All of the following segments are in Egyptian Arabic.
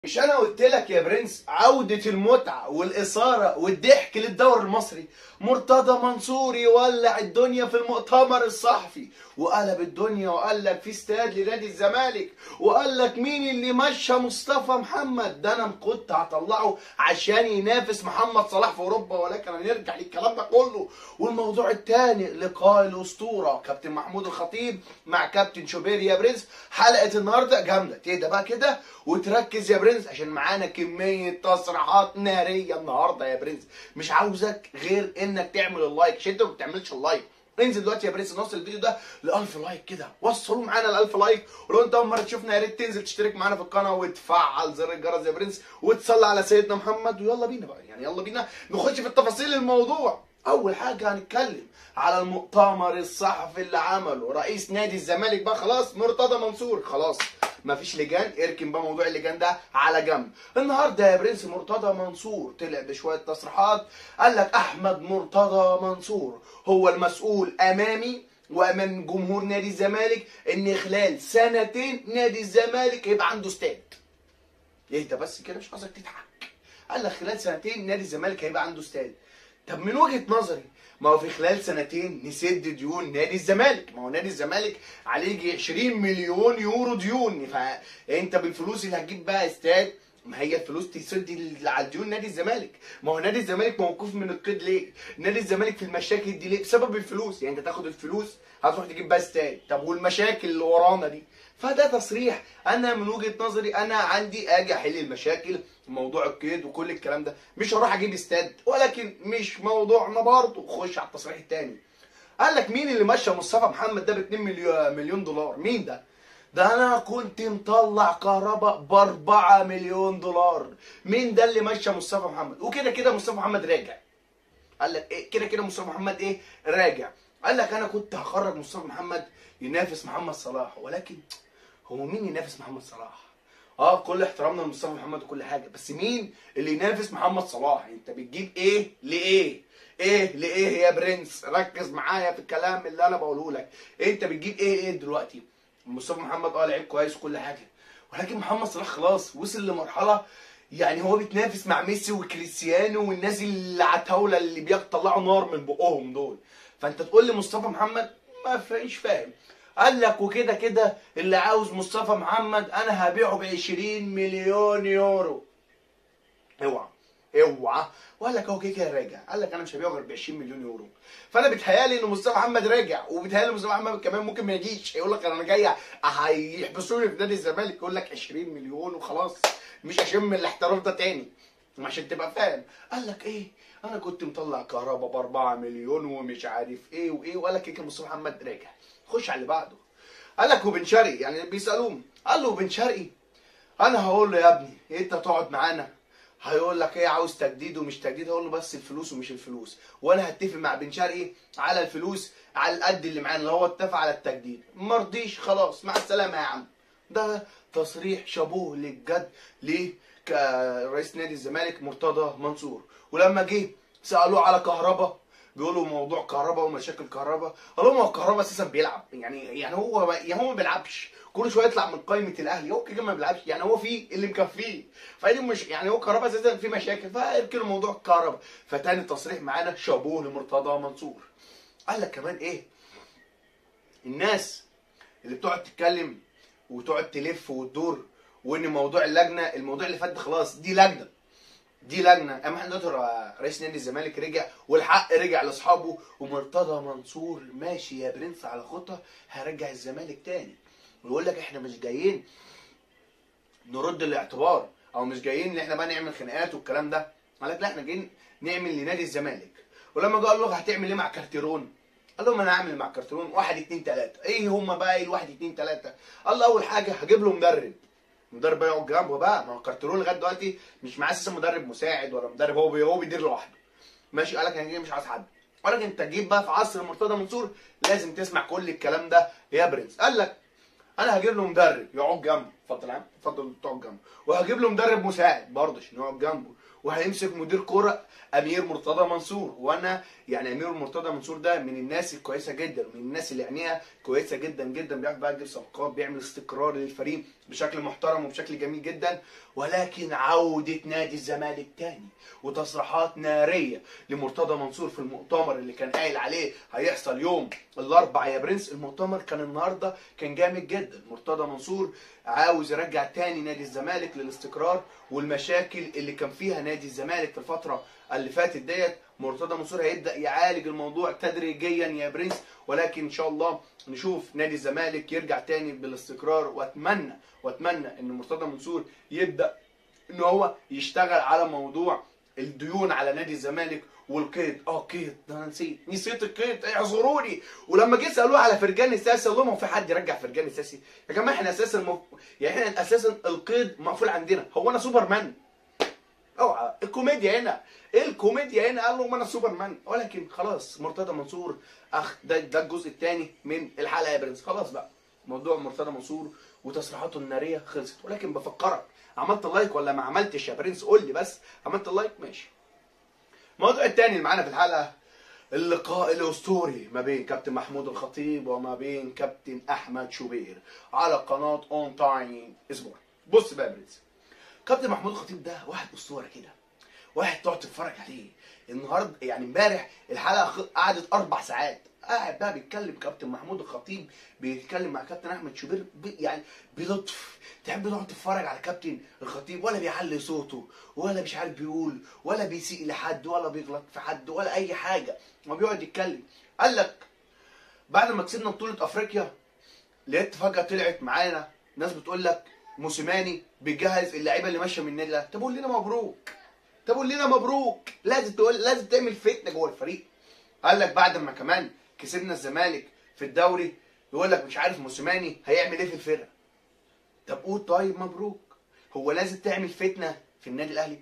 مش انا قلت لك يا برنس عودة المتعة والإثارة والضحك للدوري المصري مرتضى منصور يولع الدنيا في المؤتمر الصحفي وقلب الدنيا وقال لك في استاد لنادي الزمالك وقال لك مين اللي مشى مصطفى محمد ده انا كنت هطلعه عشان ينافس محمد صلاح في اوروبا ولكن هنرجع للكلام ده كله والموضوع الثاني لقاء الاسطوره كابتن محمود الخطيب مع كابتن شوبير يا برنس حلقه النهارده جامده تهدى بقى كده وتركز يا برنس عشان معانا كميه تصريحات ناريه النهارده يا برنس مش عاوزك غير انك تعمل اللايك عشان انت ما بتعملش اللايك انزل دلوقتي يا برنس نوصل الفيديو ده ل 1000 لايك كده وصلوا معانا ل 1000 لايك ولو انت اول مره تشوفنا يا ريت تنزل تشترك معانا في القناه وتفعل زر الجرس يا برنس وتصلي على سيدنا محمد ويلا بينا بقى يعني يلا بينا نخش في التفاصيل الموضوع اول حاجه هنتكلم على المؤتمر الصحفي اللي عمله رئيس نادي الزمالك بقى خلاص مرتضى منصور خلاص مفيش لجان اركن بقى موضوع اللجان ده على جنب النهارده يا برنس مرتضى منصور طلع بشويه تصريحات قال لك احمد مرتضى منصور هو المسؤول امامي وامام جمهور نادي الزمالك ان خلال سنتين نادي الزمالك هيبقى عنده استاد اهدى بس كده مش عايزك تضحك قال لك خلال سنتين نادي الزمالك هيبقى عنده استاد طب من وجهه نظري ما هو في خلال سنتين نسد ديون نادي الزمالك ما هو نادي الزمالك عليه يجي 20 مليون يورو ديون فانت بالفلوس اللي هتجيب بقى استاد ما هي الفلوس تسد على ديون نادي الزمالك ما هو نادي الزمالك موقوف من القيد ليه نادي الزمالك في المشاكل دي ليه بسبب الفلوس يعني انت تاخد الفلوس هتروح تجيب بقى استاد طب والمشاكل اللي ورانا دي فده تصريح انا من وجهه نظري انا عندي اجي احل المشاكل موضوع القيد وكل الكلام ده مش هروح اجيب استاد ولكن مش موضوعنا برضه خش على التصريح الثاني قال لك مين اللي مشى مصطفى محمد ده ب 2 مليون مليون دولار مين ده ده انا كنت مطلع كهرباء ب 4 مليون دولار مين ده اللي مشى مصطفى محمد وكده كده مصطفى محمد راجع قال لك ايه كده كده مصطفى محمد ايه راجع قال لك انا كنت هخرج مصطفى محمد ينافس محمد صلاح ولكن هو مين ينافس محمد صلاح اه كل احترامنا لمصطفى محمد وكل حاجه بس مين اللي ينافس محمد صلاح انت بتجيب ايه لايه ايه لايه يا برنس ركز معايا في الكلام اللي انا بقوله لك انت بتجيب ايه ايه دلوقتي مصطفى محمد اه لعيب كويس وكل حاجه ولكن محمد صلاح خلاص وصل لمرحله يعني هو بيتنافس مع ميسي وكريستيانو والناس اللي عتاوله اللي بيطلعوا نار من بقهم دول فانت تقول لي مصطفى محمد ما فيش فاهم قال لك وكده كده اللي عاوز مصطفى محمد انا هبيعه ب 20 مليون يورو اوعى اوعى وقال لك هو كده كده راجع قال لك انا مش هبيعه غير ب 20 مليون يورو فانا بيتهيالي ان مصطفى محمد راجع وبيتهيالي مصطفى محمد كمان ممكن ما يجيش يقول لك انا جاي هيحبسوني في نادي الزمالك يقول لك 20 مليون وخلاص مش اشم الاحتراف ده تاني عشان تبقى فاهم قال لك ايه انا كنت مطلع كهرباء ب 4 مليون ومش عارف ايه وايه وقال لك كده مصطفى محمد راجع خش على اللي بعده قال لك وبن شرقي يعني بيسالوه قال له بن شرقي انا هقول له يا ابني انت تقعد معانا هيقول لك ايه عاوز تجديد ومش تجديد هقول له بس الفلوس ومش الفلوس وانا هتفق مع بن شرقي على الفلوس على القد اللي معانا اللي هو اتفق على التجديد ما رضيش خلاص مع السلامه يا عم ده تصريح شابوه للجد ليه كرئيس نادي الزمالك مرتضى منصور ولما جه سالوه على كهربا بيقولوا موضوع كهرباء ومشاكل كهرباء قال لهم هو كهرباء اساسا بيلعب يعني يعني هو يعني هو ما بيلعبش كل شويه يطلع من قائمه الاهلي هو كده ما بيلعبش يعني هو في اللي مكفيه فدي مش يعني هو كهرباء اساسا في مشاكل فاركنوا موضوع الكهرباء فتاني تصريح معانا شابوه لمرتضى منصور قال لك كمان ايه الناس اللي بتقعد تتكلم وتقعد تلف وتدور وان موضوع اللجنه الموضوع اللي فات خلاص دي لجنه دي لجنه اما احنا دلوقتي رئيس نادي الزمالك رجع والحق رجع لاصحابه ومرتضى منصور ماشي يا برنس على خطه هرجع الزمالك تاني ويقول لك احنا مش جايين نرد الاعتبار او مش جايين ان احنا بقى نعمل خناقات والكلام ده قال لك لا احنا جايين نعمل لنادي الزمالك ولما جه قال له هتعمل ايه مع كارتيرون قال لهم انا هعمل مع كارتيرون واحد اتنين تلاته ايه هما بقى ايه الواحد اتنين تلاته قال له اول حاجه هجيب له مدرب مدرب بقى يقعد جنبه بقى ما هو كارترون لغايه دلوقتي مش معاه اساسا مدرب مساعد ولا مدرب هو بي هو بيدير لوحده ماشي قال لك انا مش عايز حد قال لك انت تجيب بقى في عصر مرتضى منصور لازم تسمع كل الكلام ده يا برنس قال لك انا هجيب له مدرب يقعد جنبه اتفضل يا عم اتفضل تقعد جنبه وهجيب له مدرب مساعد برضه عشان يقعد جنبه وهيمسك مدير كوره امير مرتضى منصور وانا يعني امير مرتضى منصور ده من الناس الكويسه جدا من الناس اللي عينيها كويسه جدا جدا بيعرف بقى يجيب صفقات بيعمل استقرار للفريق بشكل محترم وبشكل جميل جدا ولكن عوده نادي الزمالك تاني وتصريحات ناريه لمرتضى منصور في المؤتمر اللي كان قايل عليه هيحصل يوم الاربع يا برنس المؤتمر كان النهارده كان جامد جدا مرتضى منصور عاوز يرجع تاني نادي الزمالك للاستقرار والمشاكل اللي كان فيها نادي الزمالك في الفتره اللي فاتت ديت مرتضى منصور هيبدا يعالج الموضوع تدريجيا يا برنس ولكن ان شاء الله نشوف نادي الزمالك يرجع تاني بالاستقرار واتمنى واتمنى ان مرتضى منصور يبدا ان هو يشتغل على موضوع الديون على نادي الزمالك والقيد اه قيد ده انا نسيت نسيت القيد اعذروني ولما جه سالوه على فرجاني الساسي قال لهم هو في حد يرجع فرجاني الساسي يا جماعه احنا اساسا مف... يعني احنا اساسا القيد مقفول عندنا هو انا سوبرمان اوعى الكوميديا هنا ايه الكوميديا هنا قال لهم انا سوبرمان ولكن خلاص مرتضى منصور اخ ده ده الجزء الثاني من الحلقه يا برنس خلاص بقى موضوع مرتضى منصور وتصريحاته الناريه خلصت ولكن بفكرك عملت لايك ولا ما عملتش يا برنس قول لي بس عملت لايك ماشي الموضوع الثاني اللي معانا في الحلقه اللقاء الاسطوري ما بين كابتن محمود الخطيب وما بين كابتن احمد شوبير على قناه اون تايم اسبوع بص بقى يا برنس كابتن محمود الخطيب ده واحد اسطوره كده واحد تقعد تتفرج عليه النهارده يعني امبارح الحلقه خ- قعدت اربع ساعات قاعد بقى بيتكلم كابتن محمود الخطيب بيتكلم مع كابتن احمد شوبير ب... يعني بلطف تحب تقعد تتفرج على كابتن الخطيب ولا بيعلي صوته ولا مش عارف بيقول ولا بيسيء لحد ولا بيغلط في حد ولا اي حاجه ما بيقعد يتكلم قال لك بعد ما كسبنا بطوله افريقيا لقيت فجاه طلعت معانا ناس بتقول لك موسيماني بيجهز اللعيبه اللي ماشيه من النادي الاهلي طب قول لنا مبروك طب قول لنا مبروك لازم تقول لازم تعمل فتنه جوه الفريق قال لك بعد ما كمان كسبنا الزمالك في الدوري يقول لك مش عارف موسيماني هيعمل ايه في الفرقه طب قول طيب مبروك هو لازم تعمل فتنه في النادي الاهلي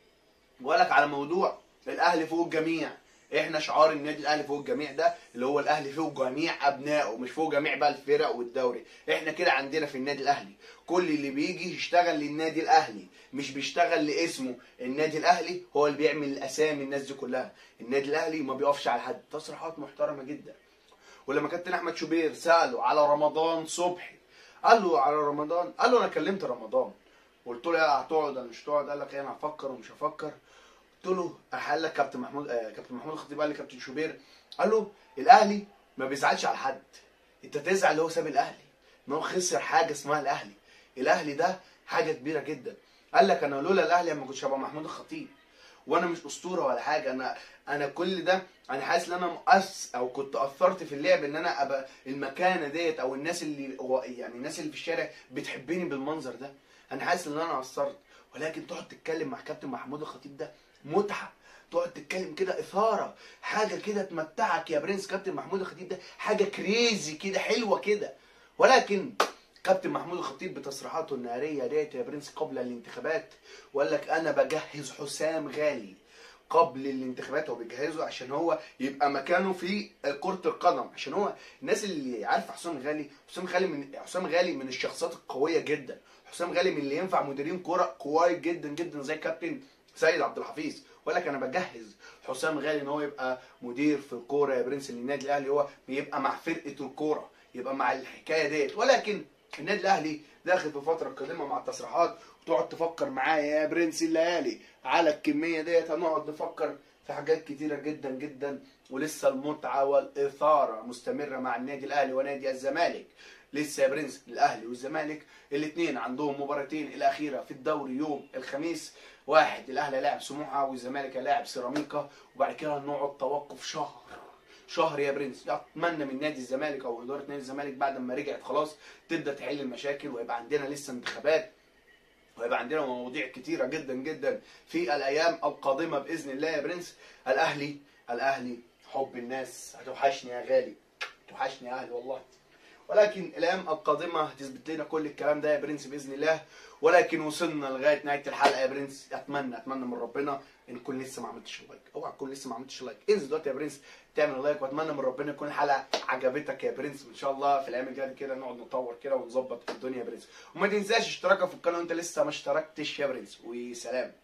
بقول لك على موضوع الاهلي فوق الجميع احنا شعار النادي الاهلي فوق الجميع ده اللي هو الاهلي فوق جميع ابنائه مش فوق جميع بقى الفرق والدوري احنا كده عندنا في النادي الاهلي كل اللي بيجي يشتغل للنادي الاهلي مش بيشتغل لاسمه النادي الاهلي هو اللي بيعمل اسامي الناس دي كلها النادي الاهلي ما بيقفش على حد تصريحات محترمه جدا ولما كابتن احمد شوبير ساله على رمضان صبحي قال له على رمضان قال له انا كلمت رمضان قلت له يا هتقعد ولا مش هتقعد قال لك ايه انا هفكر ومش هفكر قلت له قال لك كابتن محمود آه كابتن محمود الخطيب قال لي كابتن شوبير قال له الاهلي ما بيزعلش على حد انت تزعل اللي هو ساب الاهلي ان هو خسر حاجه اسمها الاهلي الاهلي ده حاجه كبيره جدا قال لك انا لولا الاهلي ما كنتش هبقى محمود الخطيب وانا مش اسطوره ولا حاجه انا انا كل ده انا حاسس ان انا مؤس او كنت اثرت في اللعب ان انا ابقى المكانه ديت او الناس اللي هو يعني الناس اللي في الشارع بتحبني بالمنظر ده انا حاسس ان انا اثرت ولكن تقعد تتكلم مع كابتن محمود الخطيب ده متعه تقعد تتكلم كده اثاره حاجه كده تمتعك يا برنس كابتن محمود الخطيب ده حاجه كريزي كده حلوه كده ولكن كابتن محمود الخطيب بتصريحاته الناريه ديت يا برنس قبل الانتخابات وقال لك انا بجهز حسام غالي قبل الانتخابات هو بيجهزه عشان هو يبقى مكانه في كرة القدم عشان هو الناس اللي عارفه حسام غالي حسام غالي من حسام غالي من الشخصيات القويه جدا حسام غالي من اللي ينفع مديرين كوره كويس جدا جدا زي كابتن سيد عبد الحفيظ وقال لك انا بجهز حسام غالي ان هو يبقى مدير في الكوره يا برنس النادي الاهلي هو بيبقى مع فرقه الكوره يبقى مع الحكايه ديت ولكن النادي الاهلي داخل في فتره قادمه مع التصريحات وتقعد تفكر معايا يا برنس الليالي على الكميه ديت هنقعد نفكر في حاجات كتيره جدا جدا ولسه المتعه والاثاره مستمره مع النادي الاهلي ونادي الزمالك لسه يا برنس الاهلي والزمالك الاثنين عندهم مباراتين الاخيره في الدوري يوم الخميس واحد الاهلي لاعب سموحه والزمالك لاعب سيراميكا وبعد كده هنقعد توقف شهر شهر يا برنس اتمنى من نادي الزمالك او اداره نادي الزمالك بعد ما رجعت خلاص تبدا تحل المشاكل ويبقى عندنا لسه انتخابات ويبقى عندنا مواضيع كتيرة جدا جدا في الأيام القادمة بإذن الله يا برنس الأهلي الأهلي حب الناس هتوحشني يا غالي توحشني يا أهلي والله ولكن الايام القادمه هتثبت لنا كل الكلام ده يا برنس باذن الله ولكن وصلنا لغايه نهايه الحلقه يا برنس اتمنى اتمنى من ربنا ان تكون لسه ما عملتش لايك اوعى تكون لسه ما عملتش لايك انزل دلوقتي يا برنس تعمل لايك واتمنى من ربنا يكون الحلقه عجبتك يا برنس وان شاء الله في الايام الجايه كده نقعد نطور كده ونظبط الدنيا يا برنس وما تنساش اشتراكك في القناه وانت لسه ما اشتركتش يا برنس وسلام